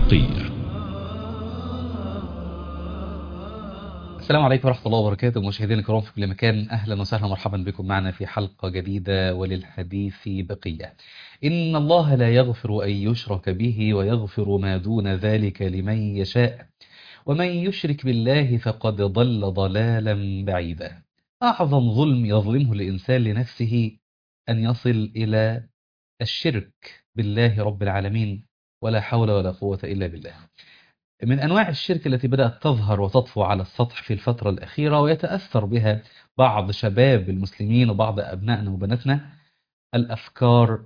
بقية السلام عليكم ورحمة الله وبركاته مشاهدينا الكرام في كل مكان أهلا وسهلا ومرحبا بكم معنا في حلقة جديدة وللحديث بقية إن الله لا يغفر أن يشرك به ويغفر ما دون ذلك لمن يشاء ومن يشرك بالله فقد ضل ضلالا بعيدا أعظم ظلم يظلمه الإنسان لنفسه أن يصل إلى الشرك بالله رب العالمين ولا حول ولا قوة إلا بالله من أنواع الشرك التي بدأت تظهر وتطفو على السطح في الفترة الأخيرة ويتأثر بها بعض شباب المسلمين وبعض أبنائنا وبناتنا الأفكار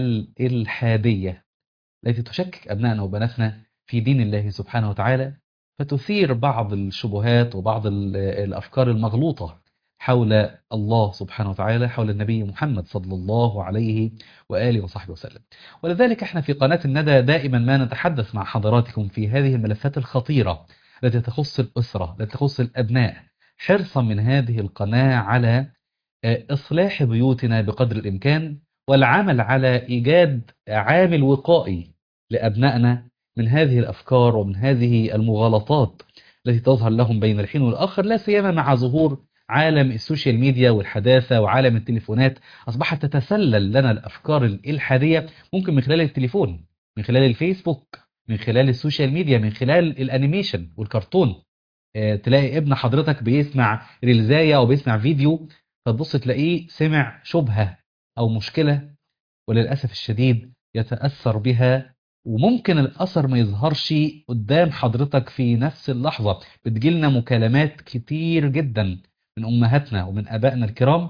الإلحادية التي تشكك أبنائنا وبناتنا في دين الله سبحانه وتعالى فتثير بعض الشبهات وبعض الأفكار المغلوطة حول الله سبحانه وتعالى حول النبي محمد صلى الله عليه وآله وصحبه وسلم ولذلك احنا في قناة الندى دائما ما نتحدث مع حضراتكم في هذه الملفات الخطيرة التي تخص الأسرة التي تخص الأبناء حرصا من هذه القناة على إصلاح بيوتنا بقدر الإمكان والعمل على إيجاد عامل وقائي لأبنائنا من هذه الأفكار ومن هذه المغالطات التي تظهر لهم بين الحين والآخر لا سيما مع ظهور عالم السوشيال ميديا والحداثة وعالم التليفونات أصبحت تتسلل لنا الأفكار الإلحادية ممكن من خلال التليفون من خلال الفيسبوك من خلال السوشيال ميديا من خلال الأنيميشن والكرتون اه تلاقي ابن حضرتك بيسمع ريلزاية أو بيسمع فيديو فتبص تلاقيه سمع شبهة أو مشكلة وللأسف الشديد يتأثر بها وممكن الأثر ما يظهرش قدام حضرتك في نفس اللحظة بتجيلنا مكالمات كتير جدا من أمهاتنا ومن أبائنا الكرام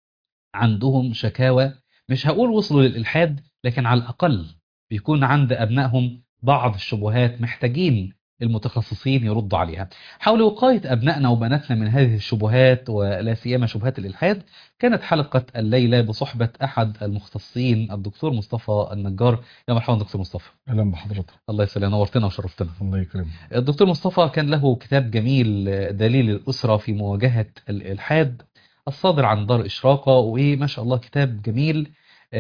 عندهم شكاوى مش هقول وصلوا للإلحاد لكن على الأقل بيكون عند أبنائهم بعض الشبهات محتاجين المتخصصين يردوا عليها حول وقاية أبنائنا وبناتنا من هذه الشبهات ولا سيما شبهات الإلحاد كانت حلقة الليلة بصحبة أحد المختصين الدكتور مصطفى النجار يا مرحبا دكتور مصطفى أهلا بحضرتك الله يسلمك نورتنا وشرفتنا الله يكرمك الدكتور مصطفى كان له كتاب جميل دليل الأسرة في مواجهة الإلحاد الصادر عن دار إشراقة وما شاء الله كتاب جميل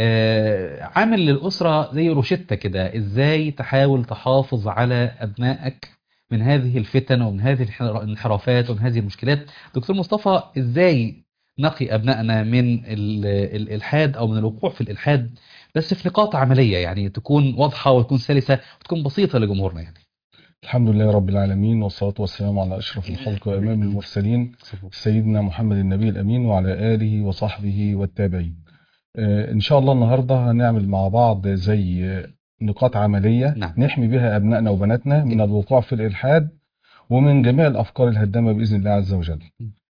عامل للأسرة زي روشتة كده إزاي تحاول تحافظ على أبنائك من هذه الفتن ومن هذه الانحرافات ومن هذه المشكلات دكتور مصطفى إزاي نقي أبنائنا من الإلحاد أو من الوقوع في الإلحاد بس في نقاط عملية يعني تكون واضحة وتكون سلسة وتكون بسيطة لجمهورنا يعني الحمد لله رب العالمين والصلاة والسلام على أشرف الخلق وإمام المرسلين سيدنا محمد النبي الأمين وعلى آله وصحبه والتابعين إن شاء الله النهاردة هنعمل مع بعض زي نقاط عملية نعم. نحمي بها أبنائنا وبناتنا من الوقوع في الإلحاد ومن جميع الأفكار الهدامة بإذن الله عز وجل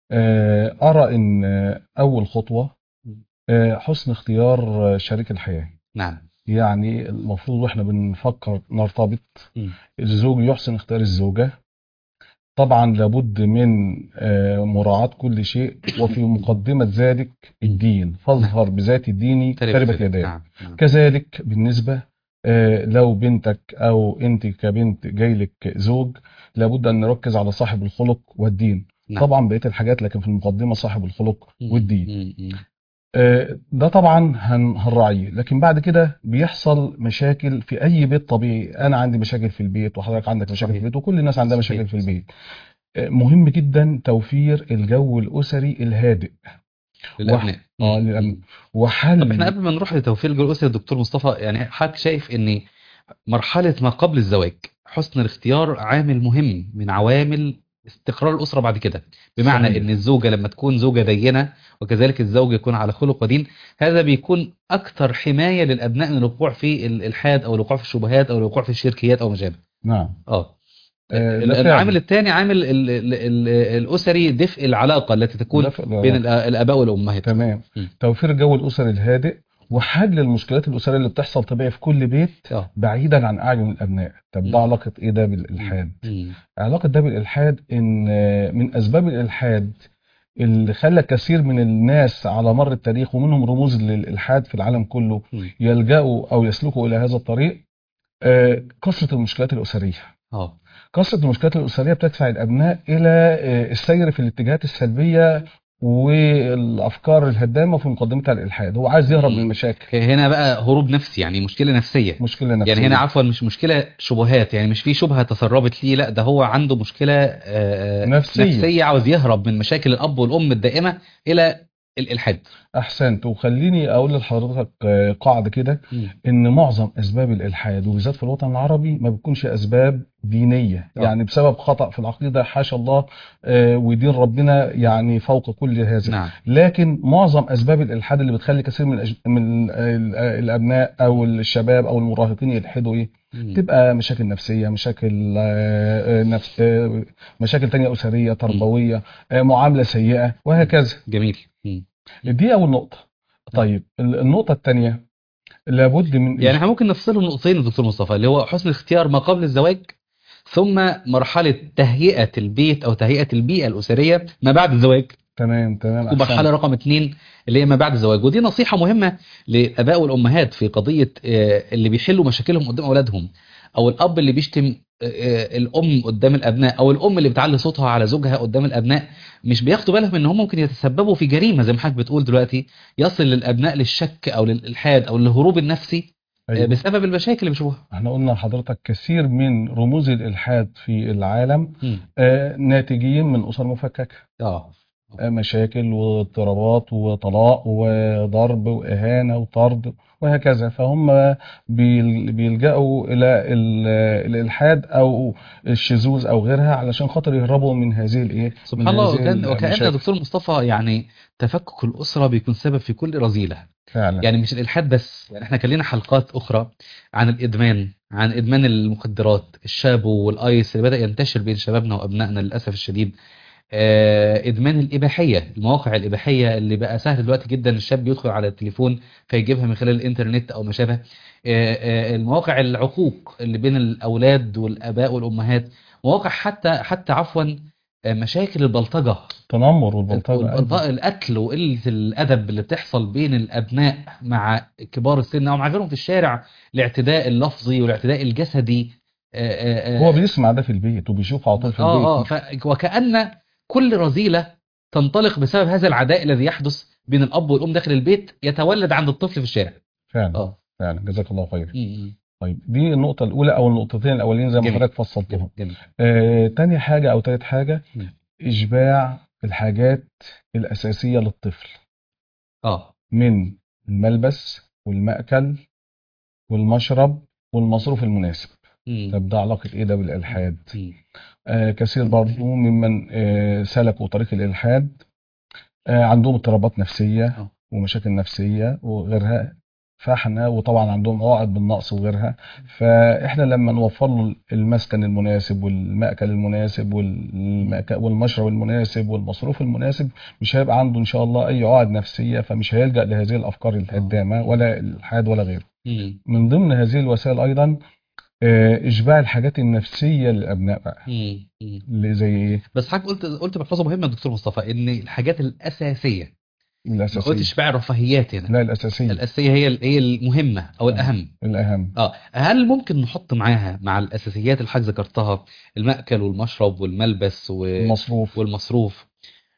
أرى أن أول خطوة حسن اختيار شريك الحياة نعم يعني المفروض واحنا بنفكر نرتبط م. الزوج يحسن اختيار الزوجة طبعا لابد من مراعاة كل شيء وفي مقدمة ذلك الدين فاظهر بذات الدين تربت يداك نعم. نعم. كذلك بالنسبة لو بنتك او انت كبنت جايلك زوج لابد ان نركز على صاحب الخلق والدين نعم. طبعا بقيه الحاجات لكن في المقدمة صاحب الخلق والدين م. م. ده طبعا هنراعيه لكن بعد كده بيحصل مشاكل في اي بيت طبيعي انا عندي مشاكل في البيت وحضرتك عندك مشاكل في البيت وكل الناس عندها مشاكل في البيت مهم جدا توفير الجو الاسري الهادئ للابناء اه للابناء وحل طب احنا قبل ما نروح لتوفير الجو الاسري دكتور مصطفى يعني حضرتك شايف ان مرحله ما قبل الزواج حسن الاختيار عامل مهم من عوامل استقرار الأسرة بعد كده بمعنى صحيح. ان الزوجة لما تكون زوجة دينة وكذلك الزوج يكون على خلق ودين هذا بيكون أكثر حماية للأبناء من الوقوع في الإلحاد أو الوقوع في الشبهات أو الوقوع في الشركيات أو ما شابه نعم اه آه، ده العامل فعلا. الثاني عامل ال ال ال الأسري دفء العلاقة التي تكون دفء العلاقة. بين الآ- الآباء والأمهات تمام م. توفير الجو الاسري الهادئ وحل المشكلات الاسريه اللي بتحصل طبيعي في كل بيت اه بعيدا عن اعين الابناء طب م. ده علاقه ايه ده بالالحاد م. علاقه ده بالالحاد ان آه، من اسباب الالحاد اللي خلى كثير من الناس على مر التاريخ ومنهم رموز للالحاد في العالم كله م. يلجأوا او يسلكوا الى هذا الطريق آه، كثره المشكلات الاسريه اه كثره المشكلات الاسريه بتدفع الابناء الى آه، السير في الاتجاهات السلبيه والافكار الهدامه في مقدمتها الالحاد هو عايز يهرب من مم. المشاكل هنا بقى هروب نفسي يعني مشكلة نفسية مشكله نفسيه يعني هنا عفوا مش مشكلة شبهات يعني مش في شبهة تسربت ليه لا ده هو عنده مشكلة آه، نفسية. نفسية عاوز يهرب من مشاكل الأب والأم الدائمة إلى الإلحاد احسنت وخليني اقول لحضرتك آه، قاعده كده ان معظم اسباب الالحاد وبالذات في الوطن العربي ما بتكونش اسباب دينيه آه. يعني بسبب خطا في العقيده حاشا الله آه، ودين ربنا يعني فوق كل هذا نعم لكن معظم اسباب الالحاد اللي بتخلي كثير من الأج- من ال- الابناء او الشباب او المراهقين يلحدوا ايه مم. تبقى مشاكل نفسيه مشاكل آه، آه، نفس آه، مشاكل تانية اسريه تربويه آه، معامله سيئه وهكذا جميل مم. دي اول نقطه طيب ال- النقطه الثانيه لابد من يعني احنا ممكن نفصلهم نقطتين يا دكتور مصطفى اللي هو حسن اختيار ما قبل الزواج ثم مرحلة تهيئة البيت أو تهيئة البيئة الأسرية ما بعد الزواج تمام تمام ومرحلة أحسنت. رقم اتنين اللي هي ما بعد الزواج ودي نصيحة مهمة للآباء والأمهات في قضية آه، اللي بيحلوا مشاكلهم قدام أولادهم أو الأب اللي بيشتم آه، آه، الأم قدام الأبناء أو الأم اللي بتعلي صوتها على زوجها قدام الأبناء مش بياخدوا بالهم إن هم ممكن يتسببوا في جريمة زي ما حضرتك بتقول دلوقتي يصل للأبناء للشك أو للإلحاد أو للهروب النفسي آه، أيوة. بسبب المشاكل اللي بيشوفوها احنا قلنا لحضرتك كثير من رموز الالحاد في العالم مم. آه، ناتجين من اسر مفككه اه آه، مشاكل واضطرابات وطلاق وضرب واهانه وطرد وهكذا فهم بيل- بيلجأوا الى ال- الالحاد او الشذوذ او غيرها علشان خاطر يهربوا من هذه الايه سبحان من الله هذه وكان وكأن يا المشاكل. دكتور مصطفى يعني تفكك الأسرة بيكون سبب في كل رذيلة فعلا يعني مش الإلحاد بس يعني احنا كان لنا حلقات أخرى عن الإدمان عن إدمان المخدرات الشابو والآيس اللي بدأ ينتشر بين شبابنا وأبنائنا للأسف الشديد آه، إدمان الإباحية المواقع الإباحية اللي بقى سهل دلوقتي جدا الشاب يدخل على التليفون فيجيبها من خلال الإنترنت أو ما شابه آه، آه، المواقع العقوق اللي بين الأولاد والآباء والأمهات مواقع حتى حتى عفوا آه، مشاكل البلطجة التنمر والبلطجه والبلطجة أيضاً. القتل وقلة الأدب اللي بتحصل بين الأبناء مع كبار السن أو مع غيرهم في الشارع الاعتداء اللفظي والاعتداء الجسدي آه، آه، آه، هو بيسمع ده في البيت وبيشوف على طول في البيت اه اه ف... وكأن كل رذيلة تنطلق بسبب هذا العداء الذي يحدث بين الأب والأم داخل البيت يتولد عند الطفل في الشارع فعلا اه فعلا جزاك الله خير م- م. طيب دي النقطة الأولى أو النقطتين الأولين زي ما جميل. حضرتك فصلتهم جميل آه، تاني حاجة أو تالت حاجة مم. إشباع الحاجات الأساسية للطفل اه من الملبس والمأكل والمشرب والمصروف المناسب م. طب ده علاقة إيه ده بالإلحاد م. آه كثير برضو ممن آه سلكوا طريق الإلحاد آه عندهم اضطرابات نفسية آه. ومشاكل نفسية وغيرها فاحنا وطبعا عندهم عقد بالنقص وغيرها فاحنا لما نوفر له المسكن المناسب والمأكل المناسب والمأك- والمشرب المناسب والمصروف المناسب مش هيبقى عنده ان شاء الله اي عقد نفسية فمش هيلجأ لهذه الافكار الهدامة ولا الالحاد ولا غيره م. من ضمن هذه الوسائل ايضا آه، اشباع الحاجات النفسية للابناء بقى م. م. اللي زي ايه بس حضرتك قلت قلت ملحوظة مهمة يا دكتور مصطفى إن الحاجات الأساسية ما الاساسية قلتش بقى الرفاهيات هنا لا الاساسية الأساسية هي هي المهمة أو الأهم الاهم اه هل ممكن نحط معاها مع الاساسيات اللي حضرتك ذكرتها المأكل والمشرب والملبس و... المصروف والمصروف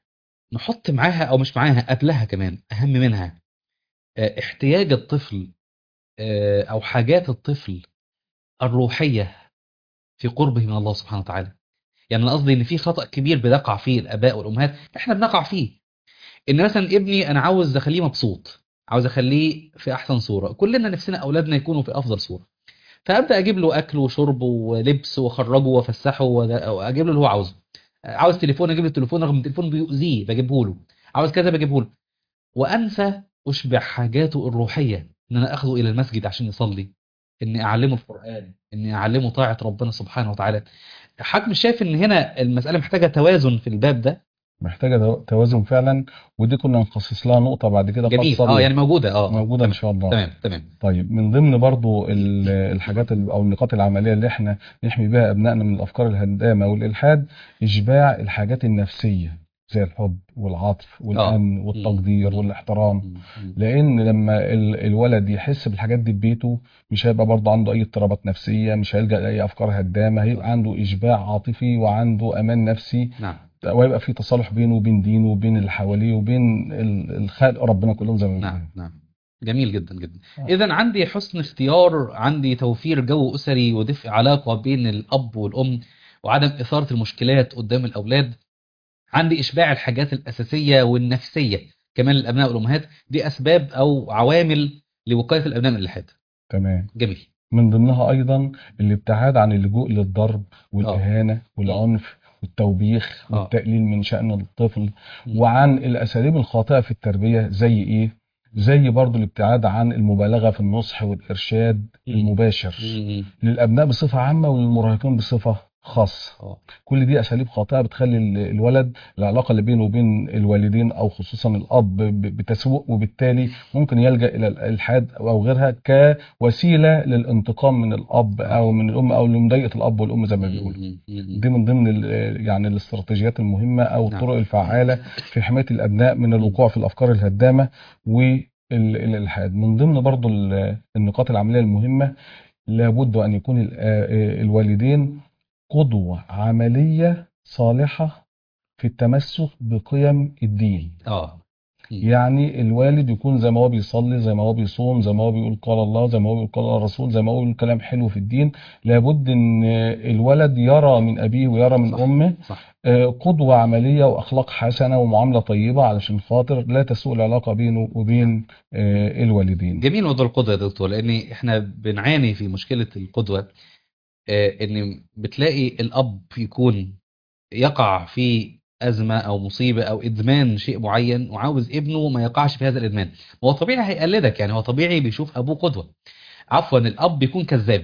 نحط معاها او مش معاها قبلها كمان اهم منها آه، احتياج الطفل آه، او حاجات الطفل الروحية في قربه من الله سبحانه وتعالى يعني انا قصدي ان في خطأ كبير بيقع فيه الاباء والامهات احنا بنقع فيه ان مثلا ابني انا عاوز اخليه مبسوط عاوز اخليه في احسن صورة كلنا نفسنا اولادنا يكونوا في افضل صورة فابدا اجيب له اكل وشرب ولبس واخرجه وافسحه وأد- واجيب له اللي هو عاوزه عاوز تليفون اجيب له التليفون رغم ان التليفون بيؤذيه بجيبه له عاوز كذا بجيبه له وانسى اشبع حاجاته الروحيه ان انا اخذه الى المسجد عشان يصلي اني اعلمه القران اني اعلمه طاعه ربنا سبحانه وتعالى حضرتك مش شايف ان هنا المساله محتاجه توازن في الباب ده محتاجة تو- توازن فعلا ودي كنا نخصص لها نقطة بعد كده جميل خاصة اه يعني موجوده اه موجودة إن شاء الله تمام تمام طيب من ضمن برضو ال- الحاجات ال- أو النقاط العملية اللي احنا نحمي بها أبنائنا من الأفكار الهدامة والإلحاد إشباع الحاجات النفسية زي الحب والعطف والأمن والتقدير مم. والاحترام م- م. لأن لما ال- الولد يحس بالحاجات دي في بيته مش هيبقى برضه عنده أي اضطرابات نفسية مش هيلجأ لأي أفكار هدامة هيبقى عنده إشباع عاطفي وعنده أمان نفسي نعم ويبقى في تصالح بينه وبين دينه وبين اللي حواليه وبين ال- الخلق ربنا كلهم زي ما بنقول نعم نعم جميل جدا جدا آه. إذا عندي حسن اختيار عندي توفير جو أسري ودفء علاقة بين الأب والأم وعدم إثارة المشكلات قدام الأولاد عندي إشباع الحاجات الأساسية والنفسية كمان للأبناء والأمهات دي أسباب أو عوامل لوقاية الأبناء من الإلحاد تمام جميل من ضمنها ايضا الابتعاد عن اللجوء للضرب والاهانه والعنف والتوبيخ آه. والتقليل من شأن الطفل مم. وعن الاساليب الخاطئه في التربيه زي ايه زي برضو الابتعاد عن المبالغه في النصح والارشاد مم. المباشر مم. للابناء بصفه عامه وللمراهقين بصفه خاصه آه. كل دي اساليب خاطئه بتخلي ال- الولد العلاقه اللي بينه وبين الوالدين او خصوصا الاب ب- بتسوء وبالتالي ممكن يلجا الى الالحاد او غيرها كوسيله للانتقام من الاب او من الام او لمضايقه الاب والام زي ما بيقولوا مم. مم. دي من ضمن ال- يعني الاستراتيجيات المهمه او نعم. الطرق الفعاله في حمايه الابناء من الوقوع في الافكار الهدامه والالحاد من ضمن برضو ال- النقاط العمليه المهمه لابد ان يكون ال- آه، الوالدين قدوه عمليه صالحه في التمسك بقيم الدين آه مم. يعني الوالد يكون زي ما هو بيصلي زي ما هو بيصوم زي ما هو بيقول قال الله زي ما هو بيقول قال الرسول زي ما هو بيقول كلام حلو في الدين لابد ان الولد يرى من ابيه ويرى من صح. امه صح آه، قدوة عملية وأخلاق حسنة ومعاملة طيبة علشان خاطر لا تسوء العلاقة بينه وبين آه، الوالدين جميل موضوع القدوة يا دكتور لأن إحنا بنعاني في مشكلة القدوة آه، إن بتلاقي الأب يكون يقع في أزمة أو مصيبة أو إدمان شيء معين وعاوز ابنه ما يقعش في هذا الإدمان هو طبيعي هيقلدك يعني هو طبيعي بيشوف أبوه قدوة عفوا الأب بيكون كذاب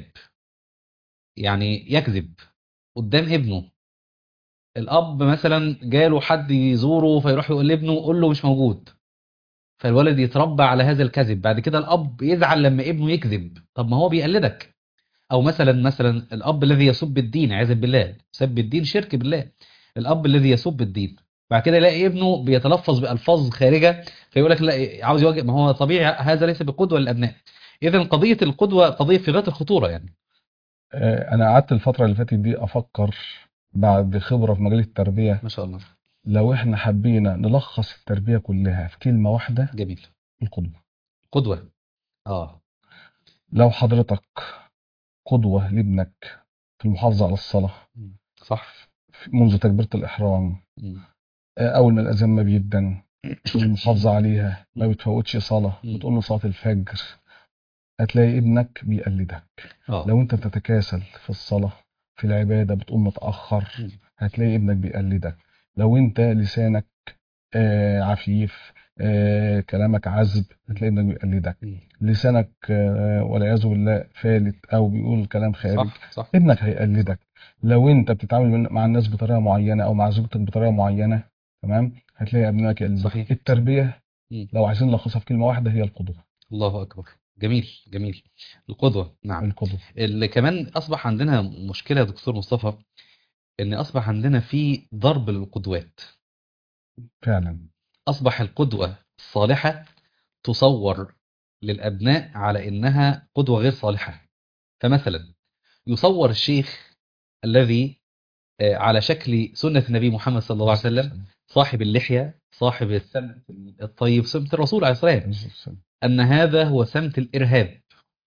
يعني يكذب قدام ابنه الأب مثلا جاله حد يزوره فيروح يقول لابنه قول له مش موجود فالولد يتربى على هذا الكذب بعد كده الأب يزعل لما ابنه يكذب طب ما هو بيقلدك أو مثلا مثلا الأب الذي يسب الدين عياذا بالله سب الدين شرك بالله الأب الذي يسب الدين بعد كده يلاقي ابنه بيتلفظ بألفاظ خارجة فيقول لك لا عاوز يواجه ما هو طبيعي هذا ليس بقدوة للأبناء إذا قضية القدوة قضية في غاية الخطورة يعني آه، أنا قعدت الفترة اللي فاتت دي أفكر بعد خبرة في مجال التربية ما شاء الله لو إحنا حبينا نلخص التربية كلها في كلمة واحدة جميل القدوة قدوة اه لو حضرتك قدوة لابنك في المحافظة على الصلاة صح منذ تكبيرة الإحرام مم. آه، أول ما الأذان ما بيدن المحافظة عليها ما بتفوتش صلاة مم. بتقوم صلاة الفجر هتلاقي ابنك بيقلدك اه لو انت بتتكاسل في الصلاة في العبادة بتقوم متأخر مم. هتلاقي ابنك بيقلدك لو انت لسانك آه عفيف آه كلامك عذب هتلاقي ابنك بيقلدك مم. لسانك آه والعياذ بالله فالت او بيقول كلام خارج صح صح ابنك هيقلدك لو انت بتتعامل مع الناس بطريقة معينة او مع زوجتك بطريقة معينة تمام هتلاقي ابنك يقلدك صحيح. التربية مم. لو عايزين نلخصها في كلمة واحدة هي القدوة الله أكبر جميل جميل القدوة نعم القدوة اللي كمان أصبح عندنا مشكلة يا دكتور مصطفى إن أصبح عندنا في ضرب للقدوات فعلا أصبح القدوة الصالحة تصور للأبناء على إنها قدوة غير صالحة فمثلا يصور الشيخ الذي آه، على شكل سنة النبي محمد صلى الله عليه وسلم صاحب اللحية صاحب السمت الطيب سمت الرسول عليه الصلاة والسلام أن هذا هو سمت الإرهاب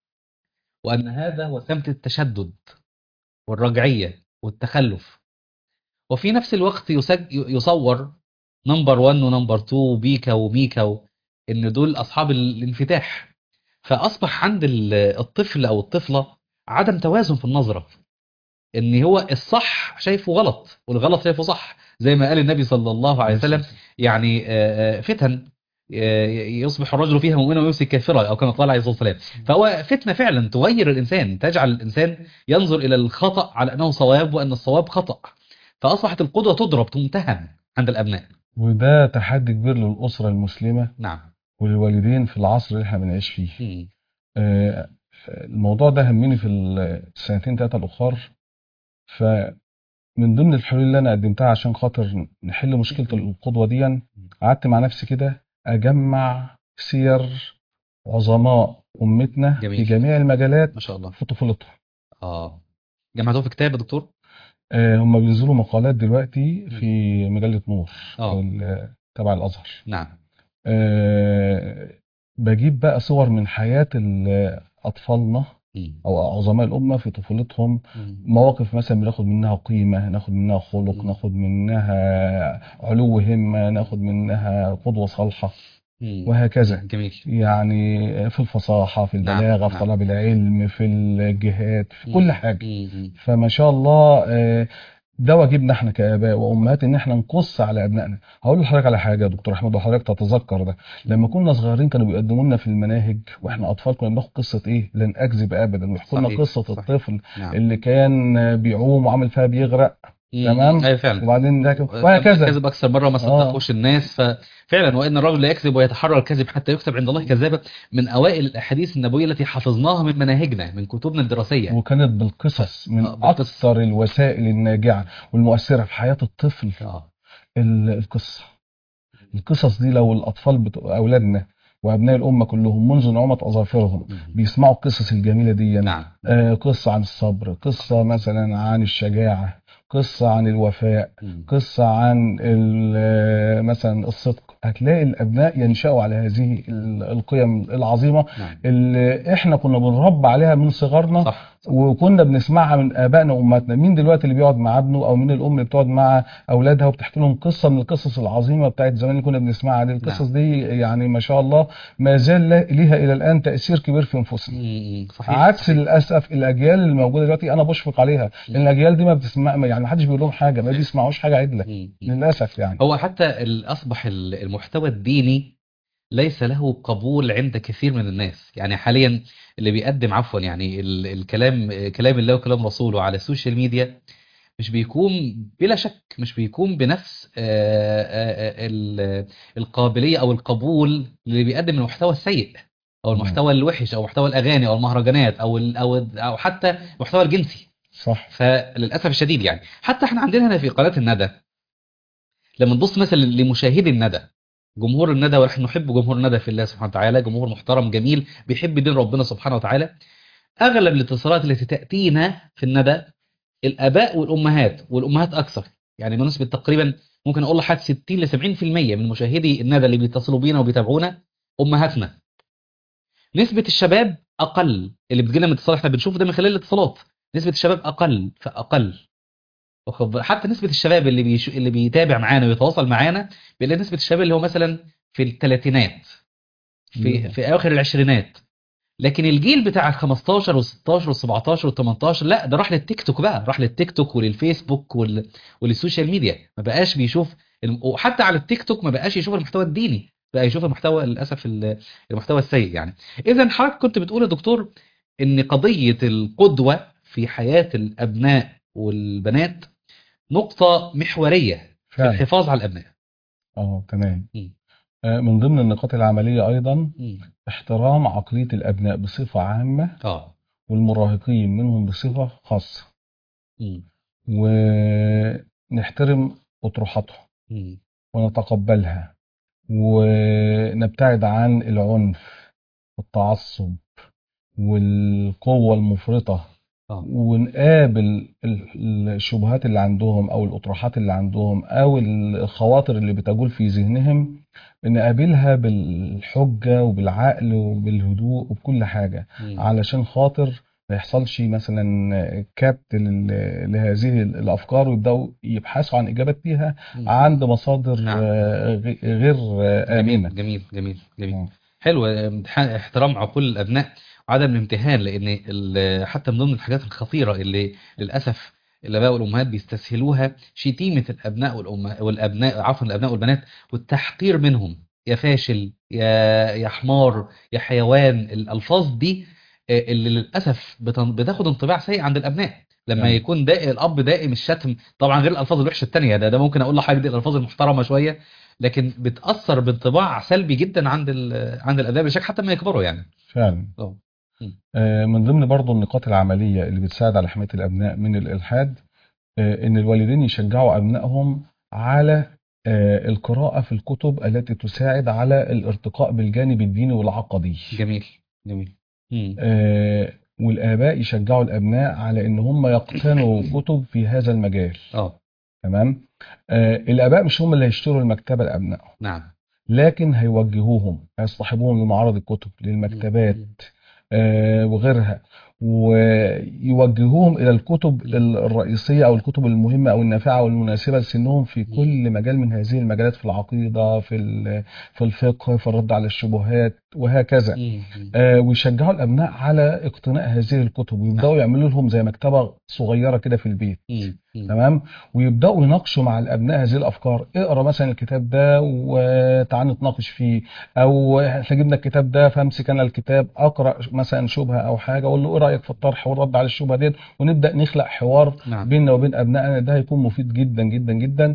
وأن هذا هو سمت التشدد والرجعية والتخلف وفي نفس الوقت يسج... يصور نمبر 1 ونمبر 2 وبيكا وميكا و... إن دول أصحاب الانفتاح فأصبح عند ال- الطفل أو الطفلة عدم توازن في النظرة إن هو الصح شايفه غلط والغلط شايفه صح زي ما قال النبي صلى الله عليه وسلم يعني آه، آه، فتن آه، يصبح الرجل فيها مؤمنا ويمسي كافرا او كما قال عليه الصلاه والسلام فهو فتنه فعلا تغير الانسان تجعل الانسان ينظر الى الخطا على انه صواب وان الصواب خطا فاصبحت القدوه تضرب تمتهن عند الابناء وده تحدي كبير للأسرة المسلمة نعم وللوالدين في العصر اللي احنا بنعيش فيه مم. آه، الموضوع ده همني في السنتين ثلاثة الأخر فمن ضمن الحلول اللي أنا قدمتها عشان خاطر نحل مشكلة القدوة دي قعدت مع نفسي كده أجمع سير عظماء أمتنا جميل. في جميع المجالات ما شاء الله في طفولتهم اه جمعتوه في كتاب يا دكتور آه، هم بينزلوا مقالات دلوقتي في مجلة نور اه أو ال- تبع الأزهر نعم آه، بجيب بقى صور من حياة ال- أطفالنا مم. أو عظماء الأمة في طفولتهم مم. مواقف مثلا بناخد منها قيمة ناخد منها خلق مم. ناخد منها علو همة ناخد منها قدوة صالحة مم. وهكذا جميل يعني في الفصاحة في نعم البلاغة في نعم طلب العلم في الجهاد في مم. كل حاجة مم. مم. فما شاء الله آه، ده واجبنا احنا كآباء وأمهات إن احنا نقص على أبنائنا هقول لحضرتك على حاجة يا دكتور أحمد وحضرتك تتذكر ده لما كنا صغيرين كانوا بيقدموا لنا في المناهج واحنا مم. أطفال كنا بناخد قصة إيه لن أكذب أبدا ويحكوا لنا صحيح قصة صحيح الطفل نعم اللي كان بيعوم وعامل فيها بيغرق مم. تمام ايوه فعلا وبعدين ده تم وهكذا الكذب اكثر مره ما اه صدقوش الناس ففعلا وان الرجل لا يكذب ويتحرى الكذب حتى يكتب عند الله كذابا من اوائل الاحاديث النبويه التي حفظناها من مناهجنا من كتبنا الدراسيه وكانت ف... بالقصص من آه بالقصه أكثر الوسائل الناجعة والمؤثرة في حياة الطفل اه ال- القصة القصص دي لو الأطفال بتوع أولادنا وأبناء الأمة كلهم منذ نعومة أظافرهم مم. بيسمعوا القصص الجميلة دي نعم آه، قصة عن الصبر قصة مثلا عن الشجاعة قصة عن الوفاء مم. قصة عن ال- آه، مثلا الصدق هتلاقي الأبناء ينشأوا على هذه ال- القيم العظيمة نعم اللي احنا كنا بنربى عليها من صغرنا صح صح وكنا بنسمعها من ابائنا وامهاتنا مين دلوقتي اللي بيقعد مع ابنه او مين الام اللي بتقعد مع اولادها وبتحكي لهم قصه من القصص العظيمه بتاعت زمان اللي كنا بنسمعها دي القصص نعم دي يعني ما شاء الله ما زال ل- ليها الى الان تاثير كبير في نفوسنا مم. صحيح عكس صحيح للاسف الاجيال اللي موجوده دلوقتي انا بشفق عليها لان مم. الاجيال دي ما بتسمع يعني ما حدش بيقول لهم حاجه ما بيسمعوش حاجه عدله مم. مم. للاسف يعني هو حتى ال- اصبح ال- المحتوى الديني ليس له قبول عند كثير من الناس يعني حاليا اللي بيقدم عفوا يعني ال- الكلام كلام الله وكلام رسوله على السوشيال ميديا مش بيكون بلا شك مش بيكون بنفس آه، آه، آه، ال- القابلية أو القبول اللي بيقدم المحتوى السيء أو مم. المحتوى الوحش أو محتوى الأغاني أو المهرجانات أو ال- أو أو حتى المحتوى الجنسي صح فللأسف الشديد يعني حتى احنا عندنا هنا في قناة الندى لما نبص مثلا لمشاهدي الندى جمهور الندى ونحن نحب جمهور الندى في الله سبحانه وتعالى جمهور محترم جميل بيحب دين ربنا سبحانه وتعالى أغلب الاتصالات التي تأتينا في الندى الآباء والأمهات والأمهات أكثر يعني بنسبة تقريبا ممكن أقول لحد 60 ل 70% من مشاهدي الندى اللي بيتصلوا بينا وبيتابعونا أمهاتنا نسبة الشباب أقل اللي بتجينا من اتصال احنا بنشوف ده من خلال الاتصالات نسبة الشباب أقل فأقل واخد بالك؟ حتى نسبة الشباب اللي بيش... اللي بيتابع معانا ويتواصل معانا بيلاقي نسبة الشباب اللي هو مثلا في الثلاثينات في مم. في اواخر العشرينات لكن الجيل بتاع ال 15 وال 16 وال 17 وال 18 لا ده راح للتيك توك بقى راح للتيك توك وللفيسبوك وال... وللسوشيال ميديا ما بقاش بيشوف الم- وحتى على التيك توك ما بقاش يشوف المحتوى الديني بقى يشوف المحتوى للاسف ال- المحتوى السيء يعني اذا حضرتك كنت بتقول يا دكتور ان قضيه القدوه في حياه الابناء والبنات نقطه محوريه في فعلا الحفاظ على الابناء اه تمام مم. آه، من ضمن النقاط العمليه ايضا مم. احترام عقليه الابناء بصفه عامه اه والمراهقين منهم بصفة خاصة مم. ونحترم أطروحاتهم مم. ونتقبلها ونبتعد عن العنف والتعصب والقوة المفرطة اه ونقابل ال- الشبهات اللي عندهم أو الأطروحات اللي عندهم أو الخواطر اللي بتجول في ذهنهم نقابلها بالحجة وبالعقل وبالهدوء وبكل حاجة مم. علشان خاطر ما يحصلش مثلا كبت لل- لهذه الافكار ويبداوا يبحثوا عن اجابات ليها مم. عند مصادر نعم. آه، غ- غير آه، امنه جميل جميل جميل آه. حلو امتحان احترام عقول الابناء وعدم الامتهان لان ال- حتى من ضمن الحاجات الخطيره اللي للاسف الاباء والامهات بيستسهلوها شتيمه الابناء والام والابناء عفوا الابناء والبنات والتحقير منهم يا فاشل يا يا حمار يا حيوان الالفاظ دي آه، اللي للاسف بتن- بتاخد انطباع سيء عند الابناء لما يعني. يكون دائم الاب دائم الشتم طبعا غير الالفاظ الوحشه التانية ده ده ممكن اقول لحضرتك دي الالفاظ المحترمه شويه لكن بتاثر بانطباع سلبي جدا عند ال- عند الابناء بشكل حتى ما يكبروا يعني فعلا اه آه، من ضمن برضو النقاط العمليه اللي بتساعد على حمايه الابناء من الالحاد آه، ان الوالدين يشجعوا ابنائهم على آه، القراءه في الكتب التي تساعد على الارتقاء بالجانب الديني والعقدي جميل جميل مم. آه، والآباء يشجعوا الأبناء على إن هم يقتنوا كتب في هذا المجال اه تمام آه الآباء مش هم اللي هيشتروا المكتبة لأبنائهم نعم لكن هيوجهوهم هيصطحبوهم لمعارض الكتب للمكتبات آه، وغيرها ويوجهوهم إلى الكتب الرئيسية أو الكتب المهمة أو النافعة والمناسبة لسنهم في كل مجال من هذه المجالات في العقيدة في ال- في الفقه في الرد على الشبهات وهكذا مم. آه، ويشجعوا الأبناء على اقتناء هذه الكتب ويبدأوا يعملوا لهم زي مكتبة صغيرة كده في البيت مم. مم. تمام ويبداوا يناقشوا مع الابناء هذه الافكار اقرا مثلا الكتاب ده وتعال نتناقش فيه او احنا جبنا الكتاب ده فامسك انا الكتاب اقرا مثلا شبهه او حاجه اقول له ايه رايك في الطرح والرد على الشبهه ديت ونبدا نخلق حوار نعم بيننا وبين ابنائنا ده هيكون مفيد جدا جدا جدا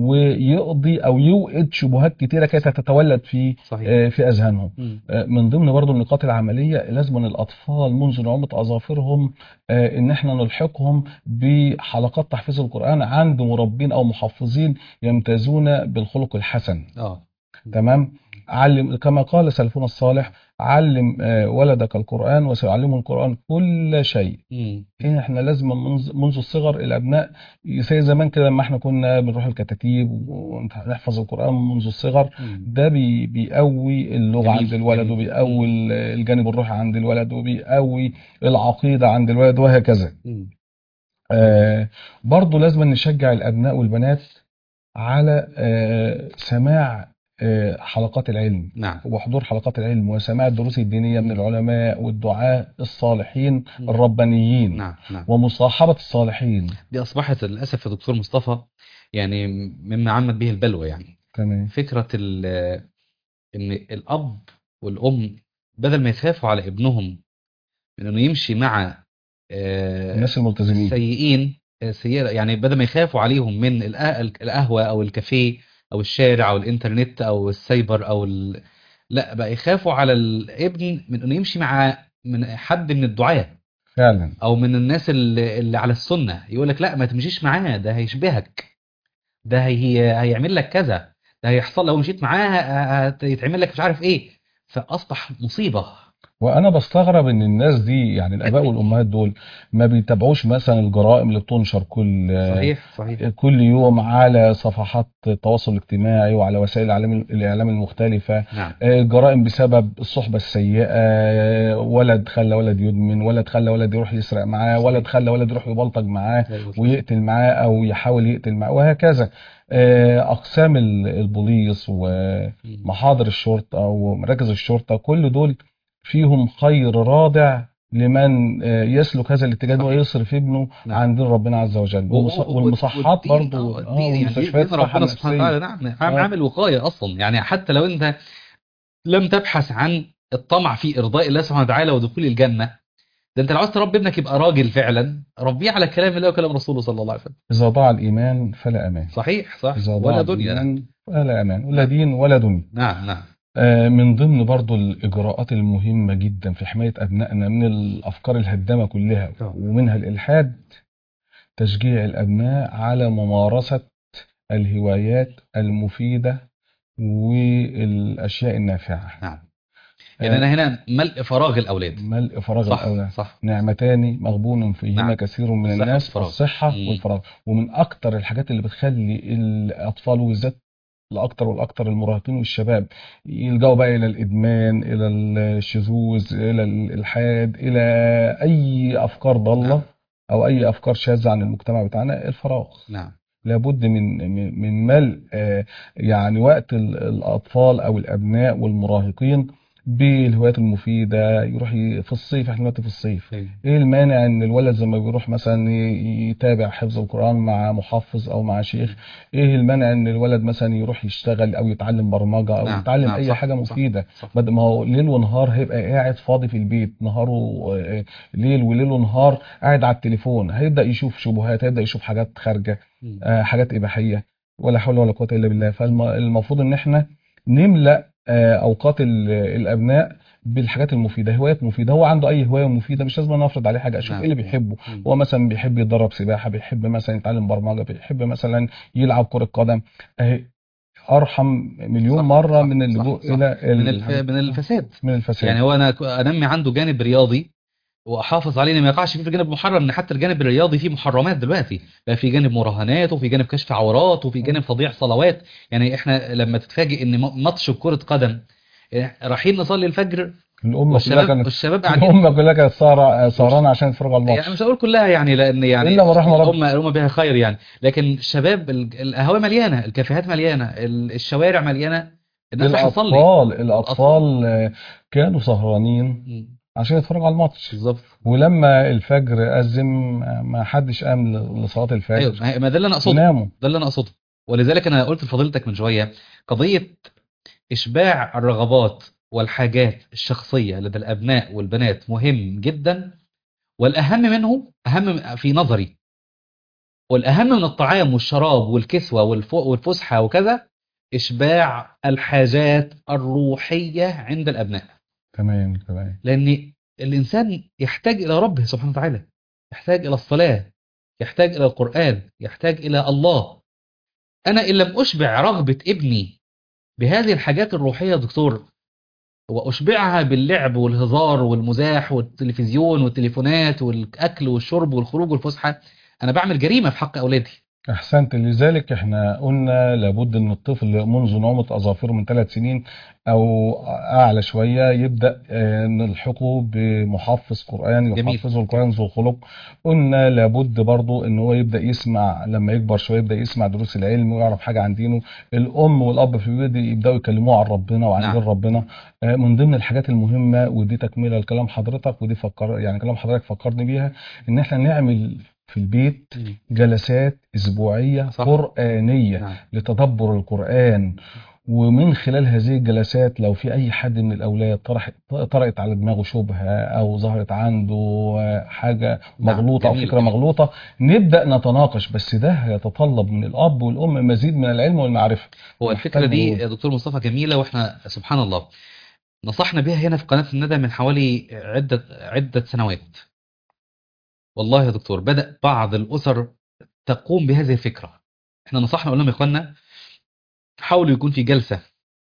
ويقضي او يوقد شبهات كتيره كانت هتتولد في صحيح آه، في اذهانهم مم. آه، من ضمن برضو النقاط العملية لازم أن الأطفال منذ نعومة أظافرهم آه، إن إحنا نلحقهم بحلقات تحفيظ القرآن عند مربين أو محفظين يمتازون بالخلق الحسن اه تمام علم كما قال سلفنا الصالح علم آه، ولدك القرآن وسيعلمه القرآن كل شيء مم. إيه احنا لازم منذ منذ الصغر الابناء زي زمان كده لما احنا كنا بنروح الكتاتيب ونحفظ القران منذ الصغر مم. ده بي بيقوي اللغه جميل، عند الولد جميل. وبيقوي ال- الجانب الروحي عند الولد وبيقوي العقيده عند الولد وهكذا مم. آه برضو لازم نشجع الابناء والبنات على آه سماع آه حلقات العلم نعم وحضور حلقات العلم وسماع الدروس الدينيه من العلماء والدعاة الصالحين مم. الربانيين نعم نعم ومصاحبة الصالحين دي أصبحت للأسف يا دكتور مصطفى يعني مما عمت به البلوى يعني تمام فكرة ال- إن الأب والأم بدل ما يخافوا على ابنهم من إنه يمشي مع آه، الناس الملتزمين سيئين آه، سيئة يعني بدل ما يخافوا عليهم من القه- القهوة أو الكافيه أو الشارع أو الإنترنت أو السايبر أو ال... لا بقى يخافوا على الابن من إنه يمشي مع من حد من الدعاة فعلا او من الناس اللي, اللي على السنه يقول لك لا ما تمشيش معاه ده هيشبهك ده هي هيعمل لك كذا ده هيحصل لو مشيت معاه هت- يتعمل لك مش عارف ايه فاصبح مصيبه وانا بستغرب ان الناس دي يعني الاباء والامهات دول ما بيتابعوش مثلا الجرائم اللي بتنشر كل صحيح صحيح كل يوم على صفحات التواصل الاجتماعي وعلى وسائل الاعلام الاعلام المختلفه نعم الجرائم بسبب الصحبه السيئه ولد خلى ولد يدمن ولد خلى ولد يروح يسرق معاه صحيح. ولد خلى ولد يروح يبلطج معاه أيوة. ويقتل معاه او يحاول يقتل معاه وهكذا آه، اقسام ال- البوليس ومحاضر الشرطه ومراكز الشرطه كل دول فيهم خير رادع لمن آه، يسلك هذا الاتجاه صحيح. ويصرف ابنه نعم. عن دين ربنا عز وجل والمص- و- و- والمصحات والدين- برضو آه، اه الدين يعني ومستشفيات دين الصحه ربنا سبحانه وتعالى النفسيه نعم عام- آه. عامل وقايه اصلا يعني حتى لو انت لم تبحث عن الطمع في ارضاء الله سبحانه وتعالى ودخول الجنه ده انت لو عاوز تربي ابنك يبقى راجل فعلا ربيه على كلام الله وكلام رسوله صلى الله عليه وسلم اذا ضاع الايمان فلا امان صحيح صح اذا ضاع ولا دنيا نعم الايمان فلا امان ولا دين ولا دنيا نعم نعم آه، من ضمن برضو الإجراءات المهمة جدا في حماية أبنائنا من الأفكار الهدامة كلها آه. ومنها الإلحاد تشجيع الأبناء على ممارسة الهوايات المفيدة والأشياء النافعة نعم يعني انا هنا ملء فراغ الاولاد ملء فراغ صح الأولاد صح نعمتان مغبون فيهما نعم. كثير من الصحة الناس والفراغ. الصحة مم. والفراغ ومن أكتر الحاجات اللي بتخلي الأطفال وبالذات الأكتر والأكتر المراهقين والشباب يلجأوا بقى إلى الإدمان إلى الشذوذ إلى الإلحاد إلى أي أفكار ضالة نعم. أو أي أفكار شاذة عن المجتمع بتاعنا الفراغ نعم لابد من من من ملء آه، يعني وقت ال- الأطفال أو الأبناء والمراهقين بالهوايات المفيدة يروح ي- في الصيف احنا دلوقتي في الصيف أيوة. ايه المانع ان الولد لما بيروح مثلا ي- يتابع حفظ القرآن مع محفظ او مع شيخ ايه المانع ان الولد مثلا يروح يشتغل او يتعلم برمجة او نعم، يتعلم نعم، اي صح، حاجة صح، مفيدة صح. بدل ما هو ليل ونهار هيبقى قاعد فاضي في البيت نهاره آه، ليل وليل ونهار قاعد على التليفون هيبدأ يشوف شبهات هيبدأ يشوف حاجات خارجة مم. آه، حاجات إباحية ولا حول ولا قوة إلا بالله فالمفروض إن إحنا نملأ آه، أوقات ال- الأبناء بالحاجات المفيدة هوايات مفيدة هو عنده أي هواية مفيدة مش لازم نفرض عليه حاجة أشوف نعم. إيه اللي بيحبه مم. هو مثلا بيحب يتدرب سباحة بيحب مثلا يتعلم برمجة بيحب مثلا يلعب كرة قدم أهي أرحم مليون صح، مرة صح، من صح، اللجوء صح. إلى من ال- الف... من الفساد من الفساد يعني هو انا ك- انمي عنده جانب رياضي واحافظ عليه إن ما يقعش فيه في الجانب المحرم ان حتى الجانب الرياضي فيه محرمات دلوقتي بقى في جانب مراهنات وفي جانب كشف عورات وفي جانب تضييع صلوات يعني احنا لما تتفاجئ ان م- ماتش كرة قدم إيه، رايحين نصلي الفجر الأمة كلها والشباب كانت والشباب قاعدين الأمة كلها كانت سهرة- سهرانة عشان يتفرجوا على يعني الماتش مش هقول كلها يعني لان يعني إلا من رحم ربي. الامه الامه بها خير يعني لكن الشباب ال- القهاوي مليانه الكافيهات مليانه ال- الشوارع مليانه الناس رايحه تصلي الأطفال الأطفال آه، كانوا سهرانين مم. عشان يتفرجوا على الماتش بالظبط ولما الفجر أذن آه، ما حدش قام ل- لصلاة ايوه الفجر ما هي- ما ده اللي انا اقصده وناموا ده اللي انا اقصده ولذلك انا قلت لفضيلتك من شويه قضيه اشباع الرغبات والحاجات الشخصيه لدى الابناء والبنات مهم جدا والاهم منه اهم في نظري والاهم من الطعام والشراب والكسوه والف- والفسحه وكذا اشباع الحاجات الروحيه عند الابناء تمام تمام لان الانسان يحتاج الى ربه سبحانه وتعالى يحتاج الى الصلاه يحتاج الى القران يحتاج الى الله انا ان لم اشبع رغبه ابني بهذه الحاجات الروحيه يا دكتور واشبعها باللعب والهزار والمزاح والتلفزيون والتليفونات والاكل والشرب والخروج والفسحه انا بعمل جريمه في حق اولادي أحسنت لذلك احنا قلنا لابد ان الطفل منذ نعومة أظافره من ثلاث سنين أو أعلى شوية يبدأ آه، نلحقه بمحفظ قرآن جميل. يحفظه القرآن ذو خلق قلنا لابد برضو ان هو يبدأ يسمع لما يكبر شوية يبدأ يسمع دروس العلم ويعرف حاجة عن دينه الأم والأب في البيت يبدأوا يكلموه عن ربنا وعن نعم. دين ربنا آه، من ضمن الحاجات المهمة ودي تكملة لكلام حضرتك ودي فكر يعني كلام حضرتك فكرني بيها ان احنا نعمل في البيت جلسات أسبوعية صح. قرآنية نعم لتدبر القرآن ومن خلال هذه الجلسات لو في أي حد من الأولاد طرح طرقت على دماغه شبهة أو ظهرت عنده حاجة نعم، مغلوطة أو جميل. فكرة مغلوطة نبدأ نتناقش بس ده هيتطلب من الأب والأم مزيد من العلم والمعرفة هو محتاج الفكره دي وجود. يا دكتور مصطفى جميله واحنا سبحان الله نصحنا بها هنا في قناه الندى من حوالي عده عده سنوات والله يا دكتور بدا بعض الاسر تقوم بهذه الفكره احنا نصحنا قلنا لهم يا اخوانا حاولوا يكون في جلسه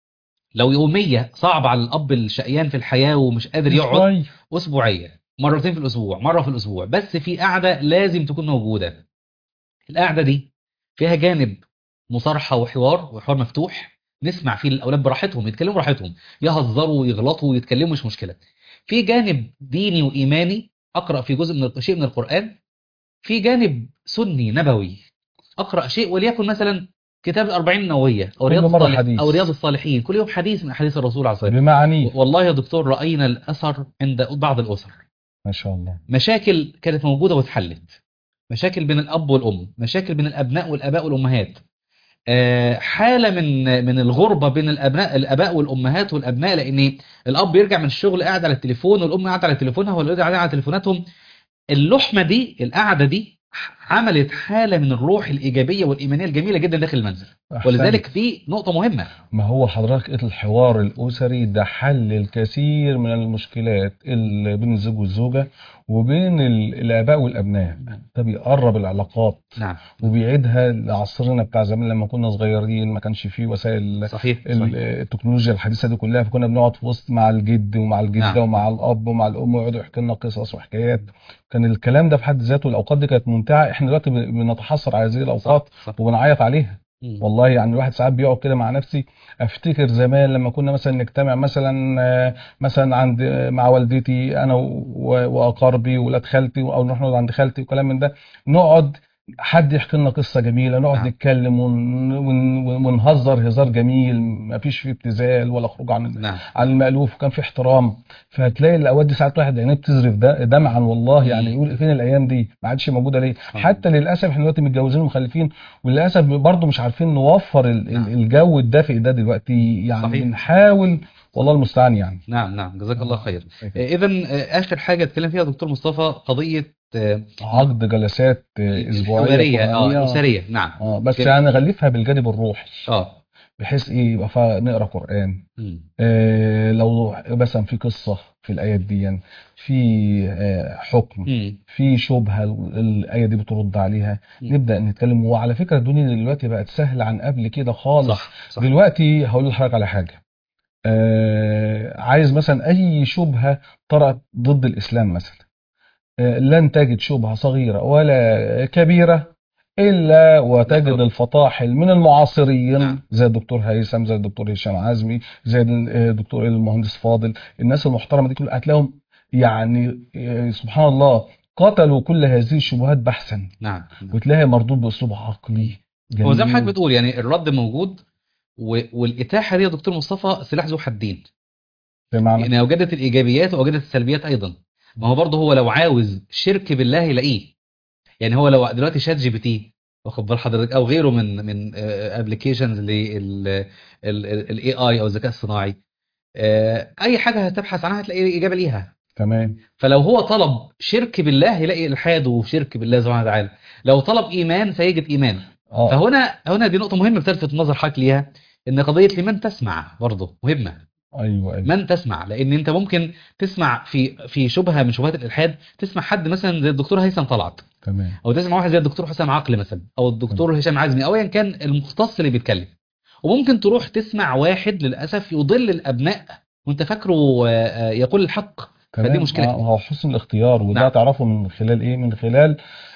لو يوميه صعب على الاب الشقيان في الحياه ومش قادر يقعد شوية. اسبوعيه مرتين في الاسبوع مره في الاسبوع بس في قعده لازم تكون موجوده القعده دي فيها جانب مصارحه وحوار وحوار مفتوح نسمع فيه الاولاد براحتهم يتكلموا براحتهم يهزروا ويغلطوا ويتكلموا مش مشكله في جانب ديني وايماني اقرا في جزء من شيء من القران في جانب سني نبوي اقرا شيء وليكن مثلا كتاب الأربعين النووية أو كل رياض مرة الصالح حديث. أو رياض الصالحين كل يوم حديث من أحاديث الرسول عليه الصلاة والسلام بمعانيه والله يا دكتور رأينا الأثر عند بعض الأسر ما شاء الله مشاكل كانت موجودة واتحلت مشاكل بين الأب والأم مشاكل بين الأبناء والآباء والأمهات آه، حالة من من الغربة بين الأبناء الآباء والأمهات والأبناء لأن الأب يرجع من الشغل قاعد على التليفون والأم قاعدة على تليفونها والأولاد قاعدين على تليفوناتهم اللحمة دي القعدة دي عملت حالة من الروح الإيجابية والإيمانية الجميلة جدا داخل المنزل أحسنت. ولذلك دي نقطة مهمة ما هو حضرتك الحوار الأسري ده حل الكثير من المشكلات اللي بين الزوج والزوجة وبين ال- الآباء والأبناء ده بيقرب العلاقات نعم وبيعيدها لعصرنا بتاع زمان لما كنا صغيرين ما كانش فيه وسائل صحيح, ال- صحيح. التكنولوجيا الحديثة دي كلها فكنا بنقعد في وسط مع الجد ومع الجدة نعم. ومع الأب ومع الأم ويقعدوا يحكوا لنا قصص وحكايات كان الكلام ده في حد ذاته الأوقات دي كانت ممتعة احنا دلوقتي ب- بنتحسر على هذه الأوقات صح. وبنعيط عليها مم. والله يعني الواحد ساعات بيقعد كده مع نفسي افتكر زمان لما كنا مثلا نجتمع مثلا آه، مثلا عند آه، مع والدتي انا و- واقاربي وولاد خالتي او نروح نقعد عند خالتي وكلام من ده نقعد حد يحكي لنا قصه جميله نقعد نعم. نتكلم ون- ون- ونهزر هزار جميل ما فيش فيه ابتذال ولا خروج عن نعم عن المألوف وكان في احترام فهتلاقي الاوقات دي ساعات واحد عينيه بتزرف ده دمعا والله يعني يقول فين الايام دي ما عادش موجوده ليه سبحان حتى للاسف احنا دلوقتي متجوزين ومخلفين وللاسف برضه مش عارفين نوفر ال- نعم. ال- الجو الدافئ ده دلوقتي يعني صحيح. بنحاول والله المستعان يعني نعم نعم جزاك الله خير اذا اخر حاجه اتكلم فيها دكتور مصطفى قضيه آه، عقد جلسات آه، اسبوعيه حواريه اه قرآنية. اسريه نعم اه بس جميل. يعني نغلفها بالجانب الروحي اه بحيث ايه يبقى فيها نقرا قران مم. آه لو مثلا في قصه في الايات دي في آه حكم مم. في شبهه الآية دي بترد عليها مم. نبدأ نتكلم وعلى فكرة الدنيا دلوقتي بقت سهلة عن قبل كده خالص صح صح دلوقتي هقول لحضرتك على حاجة آه عايز مثلا أي شبهة طرأت ضد الإسلام مثلا آه، لن تجد شبهة صغيرة ولا كبيرة إلا وتجد نعم. الفطاحل من المعاصرين نعم. زي الدكتور هيثم زي الدكتور هشام عزمي زي الدكتور المهندس فاضل الناس المحترمة دي كلها هتلاقيهم يعني آه، سبحان الله قتلوا كل هذه الشبهات بحثا نعم وتلاقي مردود بأسلوب عقلي هو زي ما جميل. حضرتك بتقول يعني الرد موجود و... والإتاحة دي يا دكتور مصطفى سلاح ذو حدين بمعنى يعني وجدت الإيجابيات ووجدت السلبيات أيضا ما هو برضه هو لو عاوز شرك بالله يلاقيه يعني هو لو دلوقتي شات جي بي تي واخد بال حضرتك او غيره من من ابلكيشنز للاي اي او الذكاء الصناعي آه، اي حاجه هتبحث عنها هتلاقي اجابه ليها تمام فلو هو طلب شرك بالله يلاقي الحاد وشرك بالله سبحانه وتعالى لو طلب ايمان سيجد ايمان اه فهنا هنا دي نقطه مهمه بتلفت نظر حضرتك ليها ان قضيه لمن تسمع برضه مهمه ايوه ايوه من تسمع لان انت ممكن تسمع في في شبهه من شبهات الالحاد تسمع حد مثلا زي الدكتور هيثم طلعت تمام او تسمع واحد زي الدكتور حسام عقل مثلا او الدكتور هشام عزمي او ايا كان المختص اللي بيتكلم وممكن تروح تسمع واحد للاسف يضل الابناء وانت فاكره آه، آه، يقول الحق تمام فدي مشكله آه، هو حسن الاختيار وده نعم. تعرفه من خلال ايه من خلال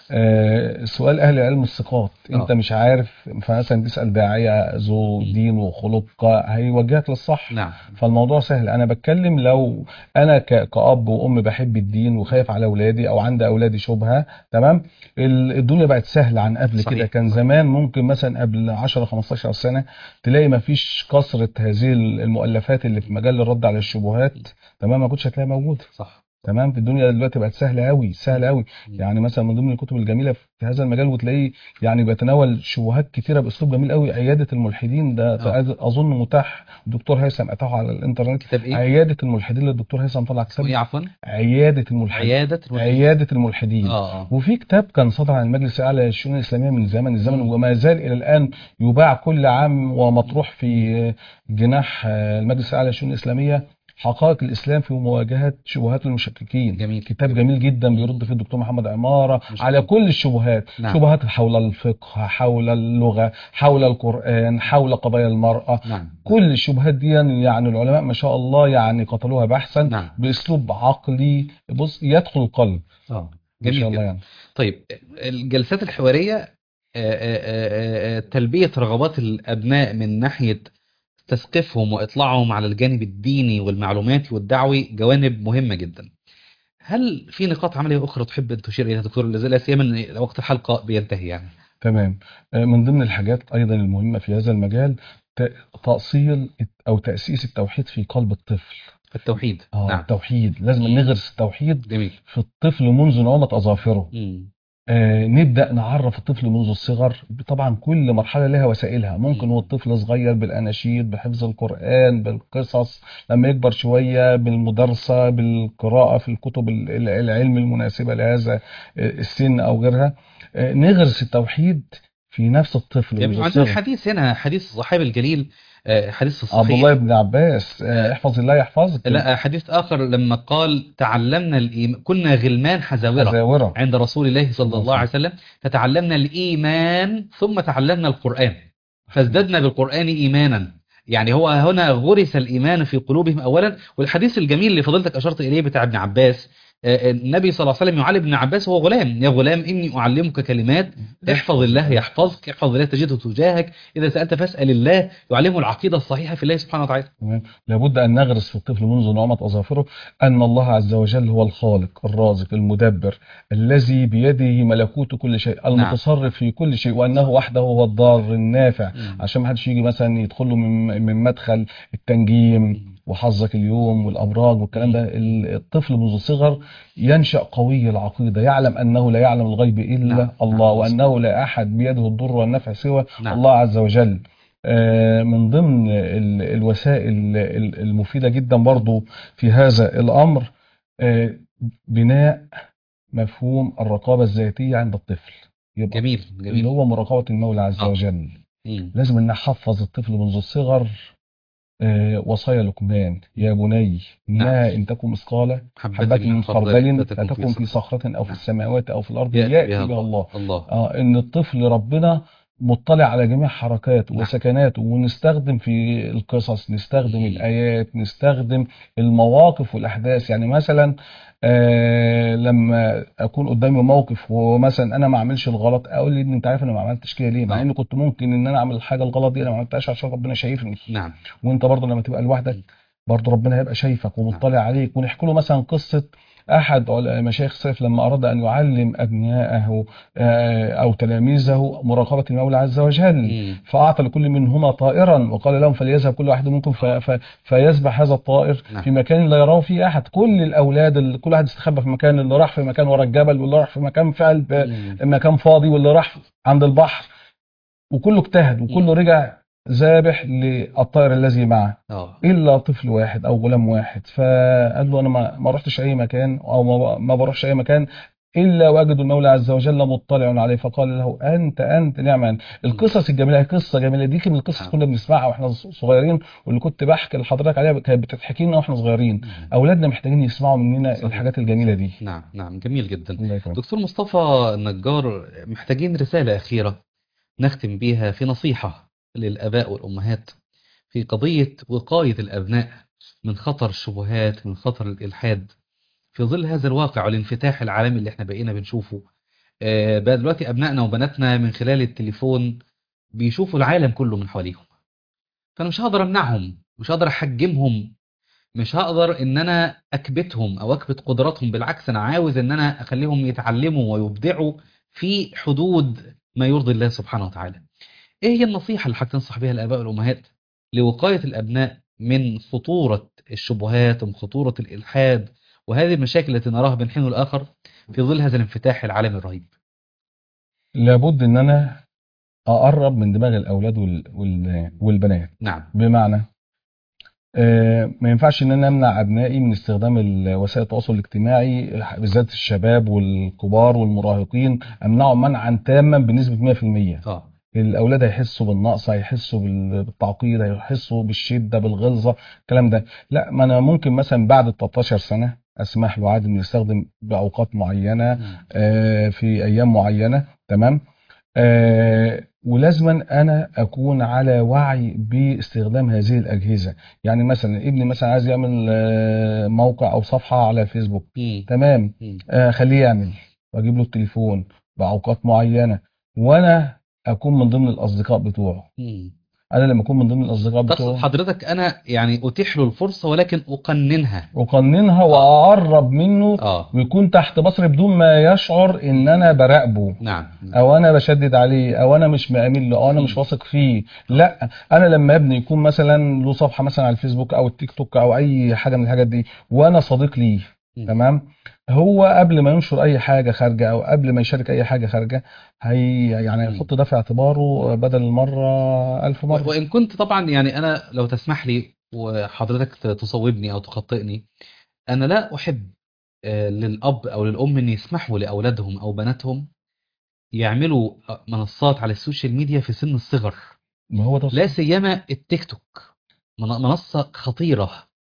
آه سؤال اهل علم الثقات انت آه. مش عارف فمثلا تسال داعيه ذو م. دين وخلق هيوجهك للصح نعم فالموضوع سهل انا بتكلم لو انا ك- كأب وام بحب الدين وخايف على اولادي او عندي اولادي شبهه تمام ال- الدنيا بقت سهله عن قبل صحيح. كده كان زمان ممكن مثلا قبل 10 15 سنه تلاقي ما فيش كثره هذه المؤلفات اللي في مجال الرد على الشبهات تمام ما كنتش هتلاقيها موجوده صح تمام في الدنيا دلوقتي بقت سهله قوي سهله قوي يعني مثلا من ضمن الكتب الجميله في هذا المجال وتلاقيه يعني بيتناول شبهات كتيره باسلوب جميل قوي عياده الملحدين ده آه. اظن متاح الدكتور هيثم اتاحه على الانترنت كتاب ايه؟ عياده الملحدين للدكتور هيثم طلع اسمه كتاب ايه عفوا؟ عياده الملحدين عياده الوجه. عياده الملحدين اه اه وفي كتاب كان صدر عن المجلس الاعلى للشؤون الاسلاميه من زمن الزمن مم. وما زال الى الان يباع كل عام ومطروح في جناح المجلس الاعلى للشؤون الاسلاميه حقائق الاسلام في مواجهه شبهات المشككين جميل كتاب جميل جدا بيرد فيه الدكتور محمد عماره مش على كل الشبهات نعم. شبهات حول الفقه حول اللغه حول القران حول قضايا المراه نعم كل الشبهات دي يعني العلماء ما شاء الله يعني قتلوها بحثا نعم باسلوب عقلي بص يدخل القلب اه ما جميل شاء جدا الله يعني طيب الجلسات الحوارية آه، آه، آه، آه، تلبية رغبات الأبناء من ناحية تثقيفهم وإطلاعهم على الجانب الديني والمعلوماتي والدعوي جوانب مهمة جدا هل في نقاط عملية أخرى تحب أن تشير إليها دكتور لا سيما إن وقت الحلقة بينتهي يعني تمام آه، من ضمن الحاجات ايضا المهمه في هذا المجال ت- تاصيل او تاسيس التوحيد في قلب الطفل التوحيد اه نعم التوحيد لازم نغرس التوحيد جميل في الطفل منذ نعومه اظافره مم. آه نبدا نعرف الطفل منذ الصغر طبعا كل مرحله لها وسائلها ممكن مم. هو الطفل صغير بالاناشيد بحفظ القران بالقصص لما يكبر شويه بالمدارسه بالقراءه في الكتب ال- ال- العلم المناسبه لهذا آه، السن او غيرها آه نغرس التوحيد في نفس الطفل جميل منذ عندنا الصغر حديث هنا حديث الصحابي الجليل آه، حديث الصحيح عبد الله بن عباس آه احفظ الله يحفظك لا حديث آخر لما قال تعلمنا الإيمان كنا غلمان حزاورة حزاورة عند رسول الله صلى الله عليه وسلم فتعلمنا الإيمان ثم تعلمنا القرآن فازددنا بالقرآن إيمانا يعني هو هنا غرس الإيمان في قلوبهم أولا والحديث الجميل اللي فضلتك أشرت إليه بتاع ابن عباس آه، النبي صلى الله عليه وسلم يعلم ابن عباس وهو غلام يا غلام إني أعلمك كلمات احفظ الله يحفظك احفظ الله تجده تجاهك إذا سألت فاسأل الله يعلمه العقيدة الصحيحة في الله سبحانه وتعالى تمام لابد أن نغرس في الطفل منذ نعومة أظافره أن الله عز وجل هو الخالق الرازق المدبر الذي بيده ملكوت كل شيء المتصرف في كل شيء وأنه وحده هو الضار النافع عشان ما حدش يجي مثلا يدخل له من من مدخل التنجيم وحظك اليوم والأبراج والكلام ده ال- الطفل منذ الصغر ينشأ قوي العقيدة يعلم أنه لا يعلم الغيب إلا نعم. الله نعم. وأنه لا أحد بيده الضر والنفع سوى نعم. الله عز وجل آه، من ضمن ال- الوسائل ال- المفيدة جدا برضو في هذا الأمر آه، بناء مفهوم الرقابة الذاتية عند الطفل يبقى جميل اللي جميل هو مراقبة المولى عز آه. وجل مم. لازم ان نحفظ الطفل منذ الصغر آه، وصايا لقمان يا بني انها ان تكن مثقال حبة من خردل فتكن في صخرة او في نعم. السماوات او في الارض يأتي ياتي بها بها الله الله اه ان الطفل ربنا مطلع على جميع حركاته نعم. وسكناته ونستخدم في القصص نستخدم مم. الآيات نستخدم المواقف والأحداث يعني مثلا آه لما أكون قدامي موقف ومثلا أنا ما أعملش الغلط أقول لي إن أنت عارف أنا ما عملتش كده ليه مع آه. إن كنت ممكن إن أنا أعمل الحاجة الغلط دي أنا ما عملتهاش عشان ربنا شايفني نعم وأنت برضه لما تبقى لوحدك برضه ربنا هيبقى شايفك ومطلع عليك ونحكي له مثلا قصة أحد عل- مشايخ السلف لما أراد أن يعلم أبنائه آه، أو تلاميذه مراقبة المولى عز وجل مم. فأعطى لكل منهما طائرا وقال لهم فليذهب كل واحد منكم ف- ف- فيسبح هذا الطائر نعم. في مكان لا يراه فيه أحد كل الأولاد ال- كل واحد استخبى في مكان اللي راح في مكان ورا الجبل واللي راح في مكان في قلب مم. مكان فاضي واللي راح عند البحر وكله اجتهد وكله رجع ذابح للطائر الذي معه اه الا طفل واحد او غلام واحد فقال له انا ما ما رحتش اي مكان او ما ما بروحش اي مكان الا واجد المولى عز وجل مطلع عليه فقال له انت انت نعم القصص الجميله هي قصه جميله دي من القصص نعم. كنا بنسمعها واحنا صغيرين واللي كنت بحكي لحضرتك عليها كانت بتتحكي لنا واحنا صغيرين مم. اولادنا محتاجين يسمعوا مننا صحيح. الحاجات الجميله دي نعم نعم جميل جدا الله يكرمك دكتور مصطفى النجار محتاجين رسالة أخيرة نختم بيها في نصيحة للآباء والأمهات في قضية وقاية الأبناء من خطر الشبهات من خطر الإلحاد في ظل هذا الواقع والانفتاح العالمي اللي احنا بقينا بنشوفه آه، بقى دلوقتي أبنائنا وبناتنا من خلال التليفون بيشوفوا العالم كله من حواليهم فأنا مش هقدر أمنعهم مش هقدر أحجمهم مش هقدر ان انا اكبتهم او اكبت قدراتهم بالعكس انا عاوز ان انا اخليهم يتعلموا ويبدعوا في حدود ما يرضي الله سبحانه وتعالى ايه هي النصيحة اللي هتنصح بها الاباء والامهات لوقاية الابناء من خطورة الشبهات ومن خطورة الالحاد وهذه المشاكل التي نراها بين حين والاخر في ظل هذا الانفتاح العالمي الرهيب لابد ان انا اقرب من دماغ الاولاد وال... وال... والبنات نعم بمعنى آه، ما ينفعش ان انا امنع ابنائي من استخدام ال- وسائل التواصل الاجتماعي بالذات الشباب والكبار والمراهقين امنعهم منعا تاما بنسبه 100% اه الاولاد هيحسوا بالنقص هيحسوا بال- بالتعقيد هيحسوا بالشده بالغلظه الكلام ده لا ما انا ممكن مثلا بعد 13 سنه اسمح له عادي انه يستخدم باوقات معينه مم. آه، في ايام معينه تمام آه، ولازما انا اكون على وعي باستخدام هذه الاجهزه يعني مثلا ابني مثلا عايز يعمل آه، موقع او صفحه على الفيسبوك مم. تمام مم. آه، خليه يعمل واجيب له التليفون باوقات معينه وانا اكون من ضمن الاصدقاء بتوعه مم. انا لما اكون من ضمن الاصدقاء تقصد بتوعه حضرتك انا يعني اتيح له الفرصة ولكن اقننها اقننها واقرب منه اه ويكون تحت بصري بدون ما يشعر ان انا براقبه نعم نعم. او انا بشدد عليه او انا مش مأمن له او انا مش واثق فيه لا انا لما ابني يكون مثلا له صفحه مثلا على الفيسبوك او التيك توك او اي حاجه من الحاجات دي وانا صديق ليه مم. تمام هو قبل ما ينشر اي حاجه خارجه او قبل ما يشارك اي حاجه خارجه هي يعني مم. يحط ده في اعتباره بدل المره ألف و- مره وإن كنت طبعا يعني أنا لو تسمح لي وحضرتك ت- تصوبني أو تخطئني أنا لا أحب آه، للأب أو للأم أن يسمحوا لأولادهم أو بناتهم يعملوا آه، منصات على السوشيال ميديا في سن الصغر ما هو ده لا الصح. سيما التيك توك من- منصة خطيرة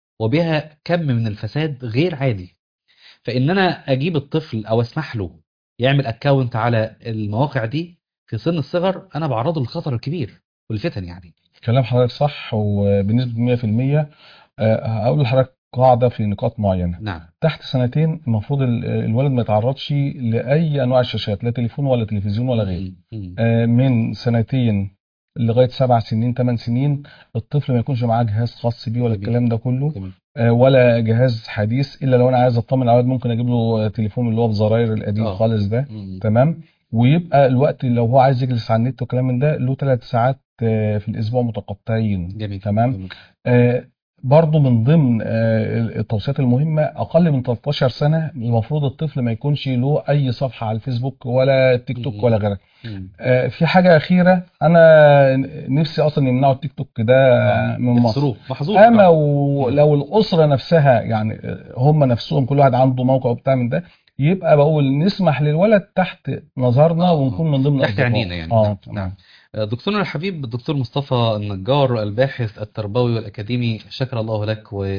وبها كم من الفساد غير عادي فإن أنا أجيب الطفل أو أسمح له يعمل أكاونت على المواقع دي في سن الصغر أنا بعرضه للخطر الكبير والفتن يعني كلام حضرتك صح وبنسبه 100% آه، هقول لحضرتك قاعده في نقاط معينه نعم تحت سنتين المفروض ال- الولد ما يتعرضش لاي انواع الشاشات لا تليفون ولا تلفزيون ولا غيره مم. مم. آه، من سنتين لغايه سبع سنين ثمان سنين الطفل ما يكونش معاه جهاز خاص بيه ولا جميل. الكلام ده كله جميل. آه، ولا جهاز حديث الا لو انا عايز اطمن على الولد ممكن اجيب له تليفون اللي هو بزراير القديم آه. خالص ده مم. تمام ويبقى الوقت لو هو عايز يجلس على النت وكلام من ده له ثلاث ساعات آه، في الاسبوع متقطعين جميل تمام جميل. آه، برضو من ضمن آه، التوصيات المهمة أقل من 13 سنة المفروض الطفل ما يكونش له أي صفحة على الفيسبوك ولا التيك توك مم. ولا غيرها مم. آه، في حاجة أخيرة أنا نفسي أصلا يمنعوا التيك توك ده آه. من مصر يحصروه محظور أما آه. ولو الأسرة نفسها يعني آه، هم نفسهم كل واحد عنده موقع وبتاع من ده يبقى بقول نسمح للولد تحت نظرنا آه. ونكون من ضمن تحت أصدقائه. عينينا يعني. اه نعم. تمام دكتورنا الحبيب الدكتور مصطفى النجار الباحث التربوي والأكاديمي شكر الله لك و...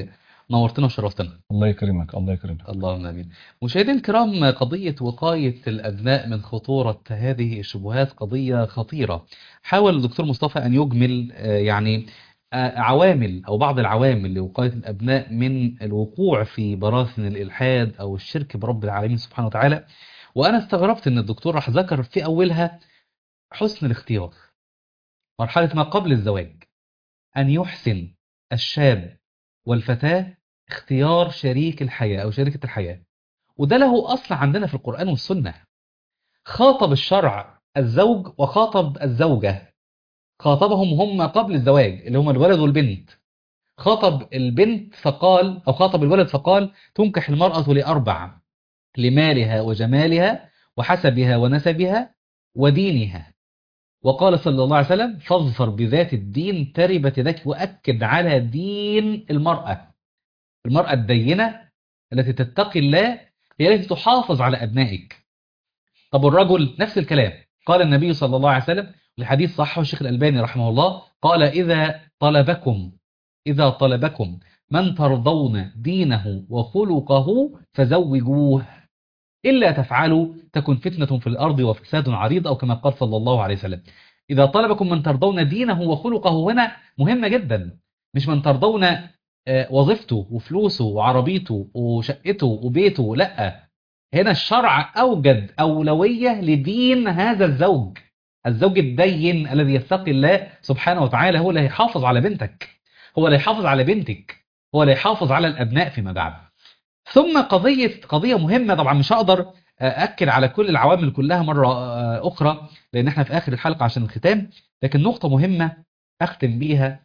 نورتنا وشرفتنا الله يكرمك الله يكرمك اللهم امين مشاهدينا الكرام قضيه وقايه الابناء من خطوره هذه الشبهات قضيه خطيره حاول الدكتور مصطفى ان يجمل آه، يعني آه، عوامل او بعض العوامل لوقايه الابناء من الوقوع في براثن الالحاد او الشرك برب العالمين سبحانه وتعالى وانا استغربت ان الدكتور راح ذكر في اولها حسن الاختيار مرحله ما قبل الزواج ان يحسن الشاب والفتاه اختيار شريك الحياه او شريكه الحياه وده له اصل عندنا في القران والسنه خاطب الشرع الزوج وخاطب الزوجه خاطبهم هم قبل الزواج اللي هم الولد والبنت خاطب البنت فقال أو خاطب الولد فقال تنكح المرأة لأربع لمالها وجمالها وحسبها ونسبها ودينها وقال صلى الله عليه وسلم فاظفر بذات الدين تربت يدك وأكد على دين المرأة المرأة الدينة التي تتقي الله هي التي تحافظ على أبنائك طب الرجل نفس الكلام قال النبي صلى الله عليه وسلم الحديث صحه الشيخ الألباني رحمه الله قال إذا طلبكم إذا طلبكم من ترضون دينه وخلقه فزوجوه إلا تفعلوا تكن فتنة في الأرض وفساد عريض أو كما قال صلى الله عليه وسلم إذا طلبكم من ترضون دينه وخلقه هنا مهمة جدا مش من ترضون آه، وظيفته وفلوسه وعربيته وشقته وبيته لا هنا الشرع أوجد أولوية لدين هذا الزوج الزوج الدين الذي يتقي الله سبحانه وتعالى هو اللي هيحافظ على بنتك هو اللي يحافظ على بنتك هو اللي يحافظ على الأبناء فيما بعد ثم قضية قضية مهمة طبعا مش هقدر أأكد على كل العوامل كلها مرة أخرى لأن احنا في آخر الحلقة عشان الختام لكن نقطة مهمة أختم بيها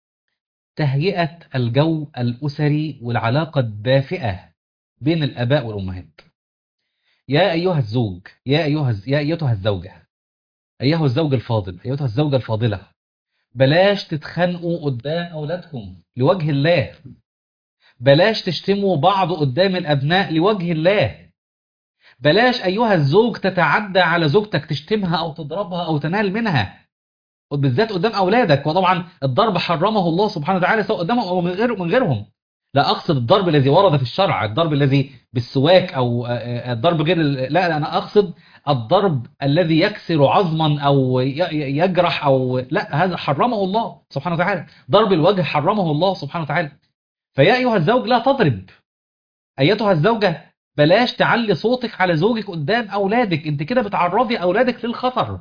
تهيئة الجو الأسري والعلاقة الدافئة بين الآباء والأمهات يا أيها الزوج يا أيها يا أيتها الزوجة أيها الزوج الفاضل أيتها الزوجة الفاضلة بلاش تتخانقوا قدام أولادكم لوجه الله بلاش تشتموا بعض قدام الأبناء لوجه الله بلاش أيها الزوج تتعدى على زوجتك تشتمها أو تضربها أو تنال منها بالذات قدام أولادك وطبعا الضرب حرمه الله سبحانه وتعالى سواء قدامهم أو من غير من غيرهم لا أقصد الضرب الذي ورد في الشرع الضرب الذي بالسواك أو الضرب غير لا لا أنا أقصد الضرب الذي يكسر عظما أو يجرح أو لا هذا حرمه الله سبحانه وتعالى ضرب الوجه حرمه الله سبحانه وتعالى فيا أيها الزوج لا تضرب أيتها الزوجة بلاش تعلي صوتك على زوجك قدام أولادك أنت كده بتعرضي أولادك للخطر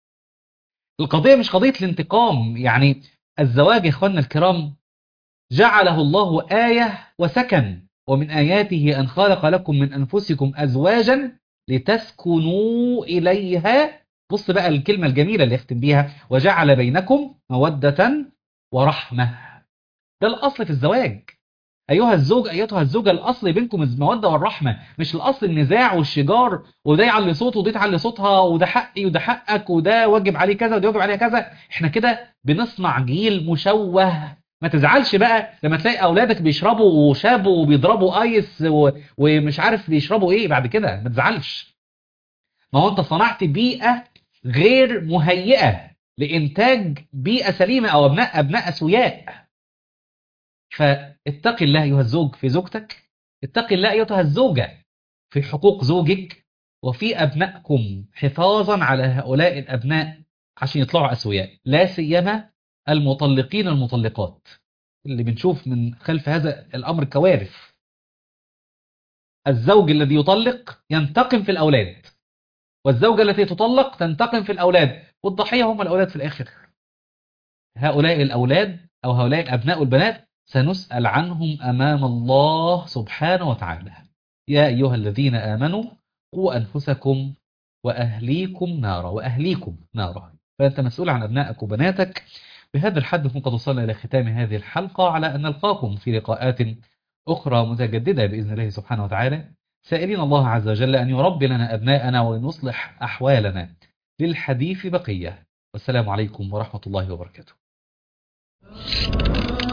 القضية مش قضية الانتقام يعني الزواج يا إخواننا الكرام جعله الله آية وسكن ومن آياته أن خلق لكم من أنفسكم أزواجا لتسكنوا إليها بص بقى الكلمة الجميلة اللي يختم بيها وجعل بينكم مودة ورحمة ده الأصل في الزواج أيها الزوج أيتها الزوجة الأصل بينكم المودة والرحمة مش الأصل النزاع والشجار وده يعلي صوته وده تعلي صوتها وده حقي وده حقك وده واجب عليه كذا وده واجب عليه كذا احنا كده بنصنع جيل مشوه ما تزعلش بقى لما تلاقي أولادك بيشربوا وشابوا وبيضربوا آيس و... ومش عارف بيشربوا إيه بعد كده ما تزعلش ما هو أنت صنعت بيئة غير مهيئة لإنتاج بيئة سليمة أو أبناء أبناء أسوياء فاتقي الله أيها الزوج في زوجتك اتقي الله أيتها الزوجة في حقوق زوجك وفي أبنائكم حفاظا على هؤلاء الأبناء عشان يطلعوا أسوياء لا سيما المطلقين المطلقات اللي بنشوف من خلف هذا الأمر كوارث الزوج الذي يطلق ينتقم في الأولاد والزوجة التي تطلق تنتقم في الأولاد والضحية هم الأولاد في الآخر هؤلاء الأولاد أو هؤلاء الأبناء والبنات سنسأل عنهم أمام الله سبحانه وتعالى يا أيها الذين آمنوا قوا أنفسكم وأهليكم نارا وأهليكم نارا فأنت مسؤول عن أبنائك وبناتك بهذا الحد نكون قد وصلنا إلى ختام هذه الحلقة على أن نلقاكم في لقاءات أخرى متجددة بإذن الله سبحانه وتعالى سائلين الله عز وجل أن يربي لنا أبناءنا وأن يصلح أحوالنا للحديث بقية والسلام عليكم ورحمة الله وبركاته